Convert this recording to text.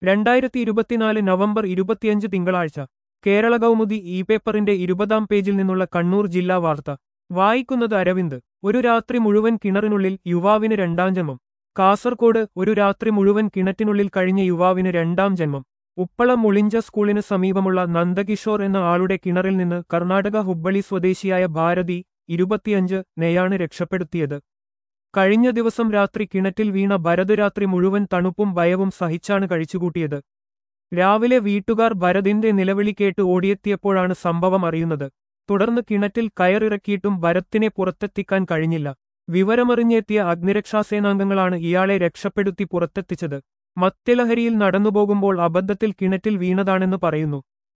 രണ്ടായിരത്തി ഇരുപത്തിനാല് നവംബർ ഇരുപത്തിയഞ്ച് തിങ്കളാഴ്ച കേരള കൗമുദി ഇ പേപ്പറിന്റെ ഇരുപതാം പേജിൽ നിന്നുള്ള കണ്ണൂർ ജില്ലാ വാർത്ത വായിക്കുന്നത് അരവിന്ദ് ഒരു രാത്രി മുഴുവൻ കിണറിനുള്ളിൽ യുവാവിന് രണ്ടാം ജന്മം കാസർകോട് ഒരു രാത്രി മുഴുവൻ കിണറ്റിനുള്ളിൽ കഴിഞ്ഞ യുവാവിന് രണ്ടാം ജന്മം ഉപ്പളം മുളിഞ്ച സ്കൂളിന് സമീപമുള്ള നന്ദകിഷോർ എന്ന ആളുടെ കിണറിൽ നിന്ന് കർണാടക ഹുബ്ബളി സ്വദേശിയായ ഭാരതി ഇരുപത്തിയഞ്ച് നെയാണ് രക്ഷപ്പെടുത്തിയത് കഴിഞ്ഞ ദിവസം രാത്രി കിണറ്റിൽ വീണ ഭരത് രാത്രി മുഴുവൻ തണുപ്പും ഭയവും സഹിച്ചാണ് കഴിച്ചുകൂട്ടിയത് രാവിലെ വീട്ടുകാർ ഭരതിന്റെ നിലവിളി കേട്ട് ഓടിയെത്തിയപ്പോഴാണ് സംഭവം അറിയുന്നത് തുടർന്ന് കിണറ്റിൽ കയറിറക്കിയിട്ടും ഭരത്തിനെ പുറത്തെത്തിക്കാൻ കഴിഞ്ഞില്ല വിവരമറിഞ്ഞെത്തിയ അഗ്നിരക്ഷാസേനാംഗങ്ങളാണ് ഇയാളെ രക്ഷപ്പെടുത്തി പുറത്തെത്തിച്ചത് മദ്യലഹരിയിൽ നടന്നുപോകുമ്പോൾ അബദ്ധത്തിൽ കിണറ്റിൽ വീണതാണെന്ന് പറയുന്നു